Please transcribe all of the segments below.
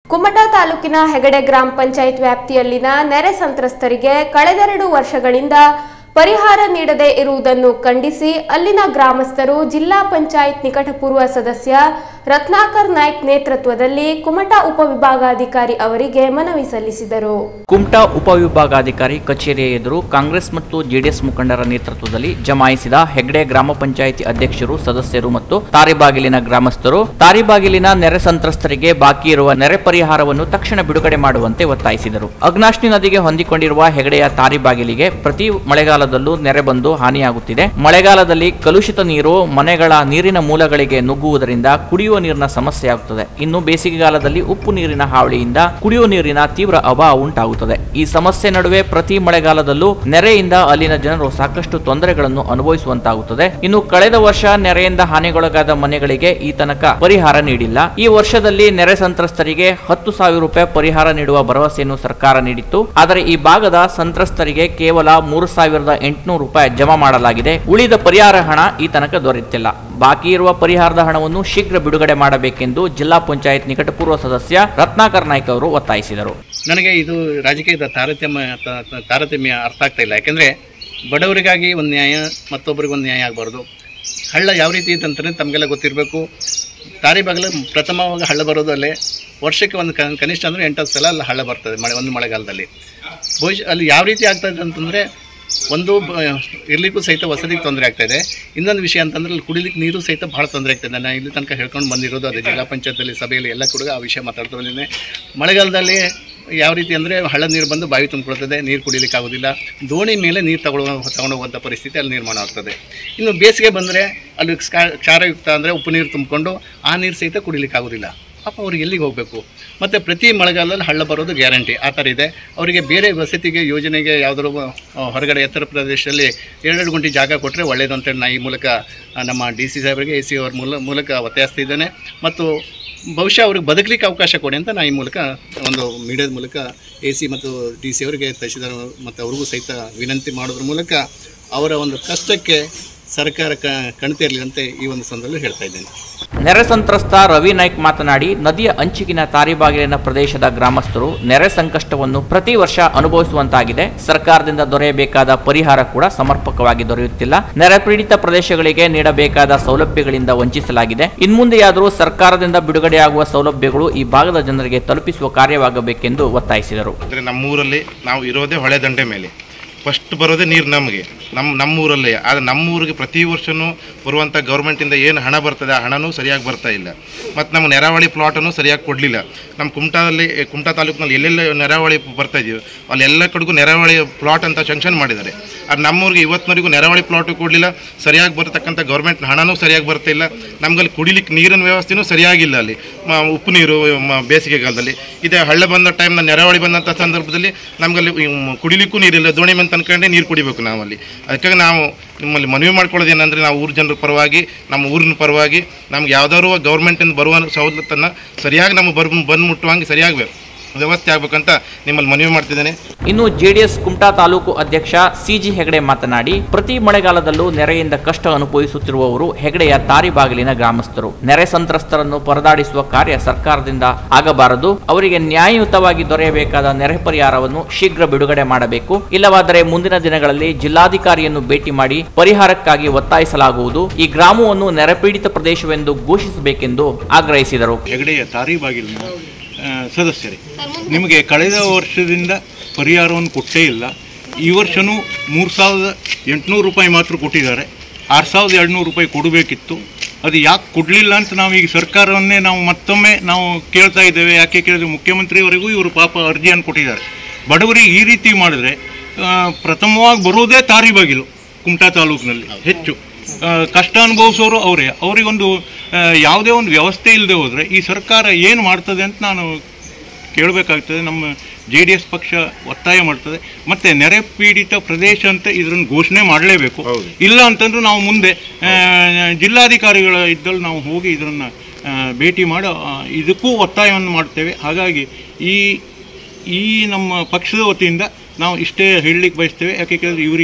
ಕುಮಟಾ ತಾಲೂಕಿನ ಹೆಗಡೆ ಗ್ರಾಮ ಪಂಚಾಯತ್ ವ್ಯಾಪ್ತಿಯಲ್ಲಿನ ನೆರೆ ಸಂತ್ರಸ್ತರಿಗೆ ಕಳೆದೆರಡು ವರ್ಷಗಳಿಂದ ಪರಿಹಾರ ನೀಡದೇ ಇರುವುದನ್ನು ಖಂಡಿಸಿ ಅಲ್ಲಿನ ಗ್ರಾಮಸ್ಥರು ಜಿಲ್ಲಾ ಪಂಚಾಯತ್ ನಿಕಟಪೂರ್ವ ಸದಸ್ಯ ರತ್ನಾಕರ್ ನಾಯ್ಕ್ ನೇತೃತ್ವದಲ್ಲಿ ಕುಮಟಾ ಉಪವಿಭಾಗಾಧಿಕಾರಿ ಅವರಿಗೆ ಮನವಿ ಸಲ್ಲಿಸಿದರು ಕುಮಟಾ ಉಪವಿಭಾಗಾಧಿಕಾರಿ ಕಚೇರಿಯ ಎದುರು ಕಾಂಗ್ರೆಸ್ ಮತ್ತು ಜೆಡಿಎಸ್ ಮುಖಂಡರ ನೇತೃತ್ವದಲ್ಲಿ ಜಮಾಯಿಸಿದ ಹೆಗ್ಡೆ ಗ್ರಾಮ ಪಂಚಾಯಿತಿ ಅಧ್ಯಕ್ಷರು ಸದಸ್ಯರು ಮತ್ತು ತಾರಿಬಾಗಿಲಿನ ಗ್ರಾಮಸ್ಥರು ತಾರಿಬಾಗಿಲಿನ ನೆರೆ ಸಂತ್ರಸ್ತರಿಗೆ ಬಾಕಿ ಇರುವ ನೆರೆ ಪರಿಹಾರವನ್ನು ತಕ್ಷಣ ಬಿಡುಗಡೆ ಮಾಡುವಂತೆ ಒತ್ತಾಯಿಸಿದರು ಅಗ್ನಾಶ್ನಿ ನದಿಗೆ ಹೊಂದಿಕೊಂಡಿರುವ ಹೆಗಡೆಯ ತಾರಿಬಾಗಿಲಿಗೆ ಪ್ರತಿ ಮಳೆಗಾಲದಲ್ಲೂ ನೆರೆ ಬಂದು ಹಾನಿಯಾಗುತ್ತಿದೆ ಮಳೆಗಾಲದಲ್ಲಿ ಕಲುಷಿತ ನೀರು ಮನೆಗಳ ನೀರಿನ ಮೂಲಗಳಿಗೆ ನುಗ್ಗುವುದರಿಂದ ಕುಡಿಯುವ ನೀರಿನ ಸಮಸ್ಯೆ ಆಗುತ್ತದೆ ಇನ್ನು ಬೇಸಿಗೆಗಾಲದಲ್ಲಿ ಉಪ್ಪು ನೀರಿನ ಹಾವಳಿಯಿಂದ ಕುಡಿಯುವ ನೀರಿನ ತೀವ್ರ ಅಭಾವ ಉಂಟಾಗುತ್ತದೆ ಈ ಸಮಸ್ಯೆ ನಡುವೆ ಪ್ರತಿ ಮಳೆಗಾಲದಲ್ಲೂ ನೆರೆಯಿಂದ ಅಲ್ಲಿನ ಜನರು ಸಾಕಷ್ಟು ತೊಂದರೆಗಳನ್ನು ಅನುಭವಿಸುವಂತಾಗುತ್ತದೆ ಇನ್ನು ಕಳೆದ ವರ್ಷ ನೆರೆಯಿಂದ ಹಾನಿಗೊಳಗಾದ ಮನೆಗಳಿಗೆ ಈ ತನಕ ಪರಿಹಾರ ನೀಡಿಲ್ಲ ಈ ವರ್ಷದಲ್ಲಿ ನೆರೆ ಸಂತ್ರಸ್ತರಿಗೆ ಹತ್ತು ಸಾವಿರ ರೂಪಾಯಿ ಪರಿಹಾರ ನೀಡುವ ಭರವಸೆಯನ್ನು ಸರ್ಕಾರ ನೀಡಿತ್ತು ಆದರೆ ಈ ಭಾಗದ ಸಂತ್ರಸ್ತರಿಗೆ ಕೇವಲ ಮೂರು ಸಾವಿರದ ಎಂಟುನೂರು ರೂಪಾಯಿ ಜಮಾ ಮಾಡಲಾಗಿದೆ ಉಳಿದ ಪರಿಹಾರ ಹಣ ಈ ತನಕ ದೊರೆಯುತ್ತಿಲ್ಲ ಬಾಕಿ ಇರುವ ಪರಿಹಾರದ ಹಣವನ್ನು ಶೀಘ್ರ ಬಿಡುಗಡೆ ಮಾಡಬೇಕೆಂದು ಜಿಲ್ಲಾ ಪಂಚಾಯತ್ ನಿಕಟಪೂರ್ವ ಸದಸ್ಯ ರತ್ನಾಕರ್ ನಾಯ್ಕ್ ಅವರು ಒತ್ತಾಯಿಸಿದರು ನನಗೆ ಇದು ರಾಜಕೀಯದ ತಾರತಮ್ಯ ತ- ತ- ತಾರತಮ್ಯ ಅರ್ಥ ಆಗ್ತಾ ಇಲ್ಲ ಯಾಕೆಂದರೆ ಬಡವರಿಗಾಗಿ ಒಂದು ನ್ಯಾಯ ಮತ್ತೊಬ್ಬರಿಗೆ ಒಂದು ನ್ಯಾಯ ಆಗಬಾರ್ದು ಹಳ್ಳ ಯಾವ ರೀತಿ ಇದೆ ಅಂತಲೇ ತಮಗೆಲ್ಲ ಗೊತ್ತಿರಬೇಕು ತಾರಿ ಬಾಗಿಲು ಪ್ರಥಮವಾಗಿ ಹಳ್ಳ ಬರೋದು ಅಲ್ಲೇ ವರ್ಷಕ್ಕೆ ಒಂದು ಕ ಕನಿಷ್ಠ ಅಂದರೆ ಎಂಟತ್ತು ಸಲ ಅಲ್ಲಿ ಹಳ್ಳ ಬರ್ತದೆ ಮಳೆ ಒಂದು ಮಳೆಗಾಲದಲ್ಲಿ ಬಹುಶಃ ಅಲ್ಲಿ ಯಾವ ರೀತಿ ಆಗ್ತದೆ ಅಂತಂದರೆ ಒಂದು ಬ- ಇರ್ಲಿಕ್ಕೂ ಸಹಿತ ವಸತಿಗೆ ತೊಂದರೆ ಆಗ್ತಾ ಇದೆ ಇನ್ನೊಂದು ವಿಷಯ ಅಂತಂದ್ರೆ ಅಲ್ಲಿ ಕುಡಿಲಿಕ್ಕೆ ನೀರು ಸಹಿತ ಭಾಳ ತೊಂದರೆ ಆಗ್ತದೆ ನಾನು ಇಲ್ಲಿ ತನಕ ಹೇಳ್ಕೊಂಡು ಬಂದಿರೋದು ಅದೇ ಜಿಲ್ಲಾ ಪಂಚಾಯತಲ್ಲಿ ಸಭೆಯಲ್ಲಿ ಎಲ್ಲ ಕೂಡ ಆ ವಿಷಯ ಮಾತಾಡ್ತಾ ಬಂದಿದ್ದೇನೆ ಮಳೆಗಾಲದಲ್ಲಿ ಯಾವ ರೀತಿ ಅಂದರೆ ಹಳ್ಳ ನೀರು ಬಂದು ಬಾವಿ ತುಂಬಿಕೊಳ್ತದೆ ನೀರು ಕುಡಿಲಿಕ್ಕೆ ಆಗೋದಿಲ್ಲ ದೋಣಿ ಮೇಲೆ ನೀರು ತಗೊಳ್ಳೋ ತಗೊಂಡೋಗುವಂಥ ಪರಿಸ್ಥಿತಿ ಅಲ್ಲಿ ನಿರ್ಮಾಣ ಆಗ್ತದೆ ಇನ್ನು ಬೇಸಿಗೆ ಬಂದರೆ ಅಲ್ಲಿ ಸ್ಕಾ- ಕ್ಷಾರಯುಕ್ತ ಅಂದರೆ ಉಪ್ಪು ನೀರು ತುಂಬಿಕೊಂಡು ಆ ನೀರು ಸಹಿತ ಕುಡಿಲಿಕ್ಕೆ ಆಗೋದಿಲ್ಲ ಪಾಪ ಅವ್ರಿಗೆ ಎಲ್ಲಿಗೆ ಹೋಗಬೇಕು ಮತ್ತು ಪ್ರತಿ ಮಳೆಗಾಲದಲ್ಲಿ ಹಳ್ಳ ಬರೋದು ಗ್ಯಾರಂಟಿ ಆ ಥರ ಇದೆ ಅವರಿಗೆ ಬೇರೆ ವಸತಿಗೆ ಯೋಜನೆಗೆ ಯಾವುದಾದ್ರು ಆ, ಹೊರಗಡೆ ಎತ್ತರ ಪ್ರದೇಶದಲ್ಲಿ ಎರಡೆರಡು ಗುಂಟೆ ಜಾಗ ಕೊಟ್ಟರೆ ಒಳ್ಳೆಯದು ಅಂತೇಳಿ ನಾ ಈ ಮೂಲಕ ಆ, ನಮ್ಮ ಡಿ ಸಿ ಸಾಹೇಬರಿಗೆ ಎ ಸಿ ಅವ್ರ ಮೂಲ ಮೂಲಕ ಒತ್ತಾಯಿಸ್ತಿದ್ದೇನೆ ಮತ್ತು ಬಹುಶಃ ಅವ್ರಿಗೆ ಬದುಕಲಿಕ್ಕೆ ಅವಕಾಶ ಕೊಡಿ ಅಂತ ನಾ ಈ ಮೂಲಕ ಒಂದು ಮೀಡಿಯಾದ ಮೂಲಕ ಎ ಸಿ ಮತ್ತು ಡಿ ಸಿ ಅವರಿಗೆ ತಹಶೀಲ್ದಾರ್ ಮತ್ತು ಅವ್ರಿಗೂ ಸಹಿತ ವಿನಂತಿ ಮಾಡೋದ್ರ ಮೂಲಕ ಅವರ ಒಂದು ಕಷ್ಟಕ್ಕೆ ಸರ್ಕಾರ ಕ ಕಣ್ತಿರಲಿ ಅಂತ ಈ ಒಂದು ಸಂದರ್ಭದಲ್ಲಿ ಹೇಳ್ತಾ ಇದ್ದೇನೆ ನೆರೆ ಸಂತ್ರಸ್ತ ರವಿ ನಾಯ್ಕ್ ಮಾತನಾಡಿ ನದಿಯ ಅಂಚಿಗಿನ ತಾರಿಬಾಗಿಲಿನ ಪ್ರದೇಶದ ಗ್ರಾಮಸ್ಥರು ನೆರೆ ಸಂಕಷ್ಟವನ್ನು ಪ್ರತಿ ವರ್ಷ ಅನುಭವಿಸುವಂತಾಗಿದೆ ಸರ್ಕಾರದಿಂದ ದೊರೆಯಬೇಕಾದ ಪರಿಹಾರ ಕೂಡ ಸಮರ್ಪಕವಾಗಿ ದೊರೆಯುತ್ತಿಲ್ಲ ನೆರೆ ಪೀಡಿತ ಪ್ರದೇಶಗಳಿಗೆ ನೀಡಬೇಕಾದ ಸೌಲಭ್ಯಗಳಿಂದ ವಂಚಿಸಲಾಗಿದೆ ಇನ್ಮುಂದೆಯಾದರೂ ಸರ್ಕಾರದಿಂದ ಬಿಡುಗಡೆಯಾಗುವ ಸೌಲಭ್ಯಗಳು ಈ ಭಾಗದ ಜನರಿಗೆ ತಲುಪಿಸುವ ಕಾರ್ಯವಾಗಬೇಕೆಂದು ಒತ್ತಾಯಿಸಿದರು ಅಂದರೆ ನಮ್ಮೂರಲ್ಲಿ ನಾವು ಇರೋದೇ ಹೊಳೆ ದಂಡೆ ಮೇಲೆ ಫಸ್ಟ್ ಬರೋದೇ ನೀರು ನಮಗೆ ನಮ್ಮ ನಮ್ಮೂರಲ್ಲೇ ಆದರೆ ನಮ್ಮೂರಿಗೆ ಪ್ರತಿ ವರ್ಷವೂ ಬರುವಂಥ ಗೌರ್ಮೆಂಟಿಂದ ಏನು ಹಣ ಬರ್ತದೆ ಆ ಹಣನೂ ಸರಿಯಾಗಿ ಬರ್ತಾ ಇಲ್ಲ ಮತ್ತು ನಮ್ಮ ನೆರಾವಳಿ ಪ್ಲಾಟನ್ನು ಸರಿಯಾಗಿ ಕೊಡಲಿಲ್ಲ ನಮ್ಮ ಕುಮಟಾದಲ್ಲಿ ಕುಮಟಾ ತಾಲೂಕಿನಲ್ಲಿ ಎಲ್ಲೆಲ್ಲ ನೆರಾವಳಿ ಬರ್ತಾ ಇದೆಯೋ ಅಲ್ಲೆಲ್ಲ ಕಡೆಗೂ ನೆರಾವಳಿ ಪ್ಲಾಟ್ ಅಂತ ಶಂಕ್ಷನ್ ಮಾಡಿದ್ದಾರೆ ಅದು ನಮ್ಮೂರಿಗೆ ಇವತ್ತಿನವರೆಗೂ ನೆರಾವಳಿ ಪ್ಲಾಟು ಕೊಡಲಿಲ್ಲ ಸರಿಯಾಗಿ ಬರತಕ್ಕಂಥ ಗೌರ್ಮೆಂಟ್ ಹಣನೂ ಸರಿಯಾಗಿ ಬರ್ತಾ ಇಲ್ಲ ನಮ್ಗಲ್ಲಿ ಕುಡಿಲಿಕ್ಕೆ ನೀರಿನ ವ್ಯವಸ್ಥೆನೂ ಸರಿಯಾಗಿಲ್ಲ ಅಲ್ಲಿ ಮ- ಉಪ್ಪು ನೀರು ಮ- ಬೇಸಿಗೆಗಾಲದಲ್ಲಿ ಇದೇ ಹಳ್ಳ ಬಂದ ಟೈಮ್ನ ನೆರಾವಳಿ ಬಂದಂಥ ಸಂದರ್ಭದಲ್ಲಿ ನಮಗಲ್ಲಿ ಮ್, ಕುಡಿಲಿಕ್ಕೂ ನೀರಿಲ್ಲ ದೋಣಿ ಮೇಲೆ ತನ್ಕೊಂಡೆ ನೀರು ಕುಡಿಬೇಕು ನಾವಲ್ಲಿ ಅದಕ್ಕಾಗಿ ನಾವು ನಿಮ್ಮಲ್ಲಿ ಮನವಿ ಮಾಡ್ಕೊಳ್ಳೋದು ಏನಂದರೆ ನಾವು ಊರ ಜನರ ಪರವಾಗಿ ನಮ್ಮ ಊರಿನ ಪರವಾಗಿ ನಮ್ಗೆ ಯಾವ್ದಾದ್ರು ಗೌರ್ಮೆಂಟಿಂದ ಬರುವ ಸವಲತ್ತನ್ನು ಸರಿಯಾಗಿ ನಮಗೆ ಬರ್ ಬಂದು ಮುಟ್ಟುವಂಗೆ ಸರಿಯಾಗಿ ವ್ಯವಸ್ಥೆ ಆಗ್ಬೇಕಂತ ನಿಮ್ಮಲ್ಲಿ ಮನವಿ ಮಾಡ್ತಿದ್ದೇನೆ ಇನ್ನು ಜೆಡಿಎಸ್ ಕುಮಟಾ ತಾಲೂಕು ಅಧ್ಯಕ್ಷ ಸಿಜಿ ಹೆಗಡೆ ಮಾತನಾಡಿ ಪ್ರತಿ ಮಳೆಗಾಲದಲ್ಲೂ ನೆರೆಯಿಂದ ಕಷ್ಟ ಅನುಭವಿಸುತ್ತಿರುವವರು ಹೆಗಡೆಯ ತಾರಿಬಾಗಿಲಿನ ಗ್ರಾಮಸ್ಥರು ನೆರೆ ಸಂತ್ರಸ್ತರನ್ನು ಪರದಾಡಿಸುವ ಕಾರ್ಯ ಸರ್ಕಾರದಿಂದ ಆಗಬಾರದು ಅವರಿಗೆ ನ್ಯಾಯಯುತವಾಗಿ ದೊರೆಯಬೇಕಾದ ನೆರೆ ಪರಿಹಾರವನ್ನು ಶೀಘ್ರ ಬಿಡುಗಡೆ ಮಾಡಬೇಕು ಇಲ್ಲವಾದರೆ ಮುಂದಿನ ದಿನಗಳಲ್ಲಿ ಜಿಲ್ಲಾಧಿಕಾರಿಯನ್ನು ಭೇಟಿ ಮಾಡಿ ಪರಿಹಾರಕ್ಕಾಗಿ ಒತ್ತಾಯಿಸಲಾಗುವುದು ಈ ಗ್ರಾಮವನ್ನು ನೆರೆಪೀಡಿತ ಪ್ರದೇಶವೆಂದು ಘೋಷಿಸಬೇಕೆಂದು ಆಗ್ರಹಿಸಿದರು ಹೆಗಡೆಯ ತಾರಿ ಬಾಗಿಲಿನ ಆ, ಸದಸ್ಯರೇ ನಿಮಗೆ ಕಳೆದ ವರ್ಷದಿಂದ ಪರಿಹಾರವನ್ನು ಕೊಟ್ಟೇ ಇಲ್ಲ ಈ ವರ್ಷವೂ ಮೂರು ಸಾವಿರದ ಎಂಟುನೂರು ರೂಪಾಯಿ ಮಾತ್ರ ಕೊಟ್ಟಿದ್ದಾರೆ ಆರು ಸಾವಿರದ ಎರಡುನೂರು ರೂಪಾಯಿ ಕೊಡಬೇಕಿತ್ತು ಅದು ಯಾಕೆ ಕೊಡಲಿಲ್ಲ ಅಂತ ನಾವು ಈಗ ಸರ್ಕಾರವನ್ನೇ ನಾವು ಮತ್ತೊಮ್ಮೆ ನಾವು ಕೇಳ್ತಾ ಇದ್ದೇವೆ ಯಾಕೆ ಕೇಳಿದ್ರೆ ಮುಖ್ಯಮಂತ್ರಿಯವರೆಗೂ ಇವರು ಪಾಪ ಅರ್ಜಿಯನ್ನು ಕೊಟ್ಟಿದ್ದಾರೆ ಬಡವರಿಗೆ ಈ ರೀತಿ ಮಾಡಿದ್ರೆ ಆ, ಪ್ರಥಮವಾಗಿ ಬರುವುದೇ ತಾರಿ ಬಾಗಿಲು ಕುಮಟಾ ತಾಲೂಕಿನಲ್ಲಿ ಹೆಚ್ಚು ಆ, ಕಷ್ಟ ಅನುಭವಿಸೋರು ಅವರೇ ಅವರಿಗೊಂದು ಆ, ಯಾವುದೇ ಒಂದು ವ್ಯವಸ್ಥೆ ಇಲ್ಲದೆ ಹೋದರೆ ಈ ಸರ್ಕಾರ ಏನು ಮಾಡ್ತದೆ ಅಂತ ನಾನು ಕೇಳಬೇಕಾಗ್ತದೆ ನಮ್ಮ ಜೆ ಡಿ ಎಸ್ ಪಕ್ಷ ಒತ್ತಾಯ ಮಾಡ್ತದೆ ಮತ್ತು ನೆರೆ ಪೀಡಿತ ಪ್ರದೇಶ ಅಂತ ಇದನ್ನು ಘೋಷಣೆ ಮಾಡಲೇಬೇಕು ಇಲ್ಲ ಅಂತಂದ್ರೆ ನಾವು ಮುಂದೆ ಆ, ಜಿಲ್ಲಾಧಿಕಾರಿಗಳ ಇದ್ದಲ್ಲಿ ನಾವು ಹೋಗಿ ಇದನ್ನು ಭೇಟಿ ಮಾಡೋ ಆ, ಇದಕ್ಕೂ ಒತ್ತಾಯವನ್ನು ಮಾಡ್ತೇವೆ ಹಾಗಾಗಿ ಈ ಈ ನಮ್ಮ ಪಕ್ಷದ ವತಿಯಿಂದ ನಾವು ಇಷ್ಟೇ ಹೇಳಲಿಕ್ಕೆ ಬಯಸ್ತೇವೆ ಯಾಕೆ ಕೇಳಿದ್ರೆ ಇವರಿಗೆ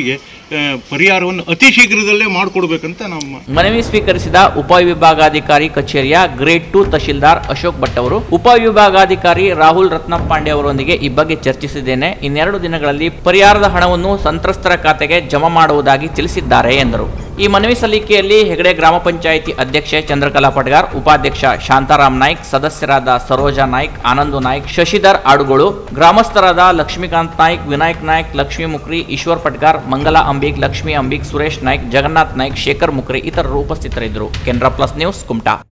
ಆ, ಪರಿಹಾರವನ್ನು ಅತಿ ಶೀಘ್ರದಲ್ಲೇ ಮಾಡಿಕೊಡ್ಬೇಕಂತ ನಮ್ಮ ಮನವಿ ಸ್ವೀಕರಿಸಿದ ಉಪವಿಭಾಗಾಧಿಕಾರಿ ಕಚೇರಿಯ ಗ್ರೇಡ್ ಟು ತಹಶೀಲ್ದಾರ್ ಅಶೋಕ್ ಭಟ್ ಅವರು ಉಪವಿಭಾಗಾಧಿಕಾರಿ ರಾಹುಲ್ ರತ್ನಪ್ಪ ಪಾಂಡೆ ಅವರೊಂದಿಗೆ ಈ ಬಗ್ಗೆ ಚರ್ಚಿಸಿದ್ದೇನೆ ಇನ್ನೆರಡು ದಿನಗಳಲ್ಲಿ ಪರಿಹಾರದ ಹಣವನ್ನು ಸಂತ್ರಸ್ತರ ಖಾತೆಗೆ ಜಮಾ ಮಾಡುವುದಾಗಿ ತಿಳಿಸಿದ್ದಾರೆ ಎಂದರು ಈ ಮನವಿ ಸಲ್ಲಿಕೆಯಲ್ಲಿ ಹೆಗಡೆ ಗ್ರಾಮ ಪಂಚಾಯಿತಿ ಅಧ್ಯಕ್ಷೆ ಚಂದ್ರಕಲಾ ಪಡ್ಗಾರ್ ಉಪಾಧ್ಯಕ್ಷ ಶಾಂತಾರಾಮ್ ನಾಯ್ಕ್ ಸದಸ್ಯರಾದ ಸರೋಜಾ ನಾಯ್ಕ್ ಆನಂದು ನಾಯ್ಕ್ ಶಶಿಧರ್ ಆಡುಗಳು ಗ್ರಾಮಸ್ಥರಾದ ಲಕ್ಷ್ಮೀಕಾಂತ್ ನಾಯ್ಕ್ ವಿನಾಯಕ್ ನಾಯ್ಕ್ ಲಕ್ಷ್ಮೀ ಮುಕ್ರಿ ಈಶ್ವರ್ ಪಟ್ಗಾರ್ ಮಂಗಲಾ ಅಂಬಿಗ್ ಲಕ್ಷ್ಮೀ ಅಂಬಿಗ್ ಸುರೇಶ್ ನಾಯ್ಕ್ ಜಗನ್ನಾಥ್ ನಾಯ್ಕ್ ಶೇಖರ್ ಮುಕ್ರಿ ಇತರರು ಉಪಸ್ಥಿತರಿದ್ದರು ಕೆನರಾ ಪ್ಲಸ್ ನ್ಯೂಸ್ ಕುಮಟಾ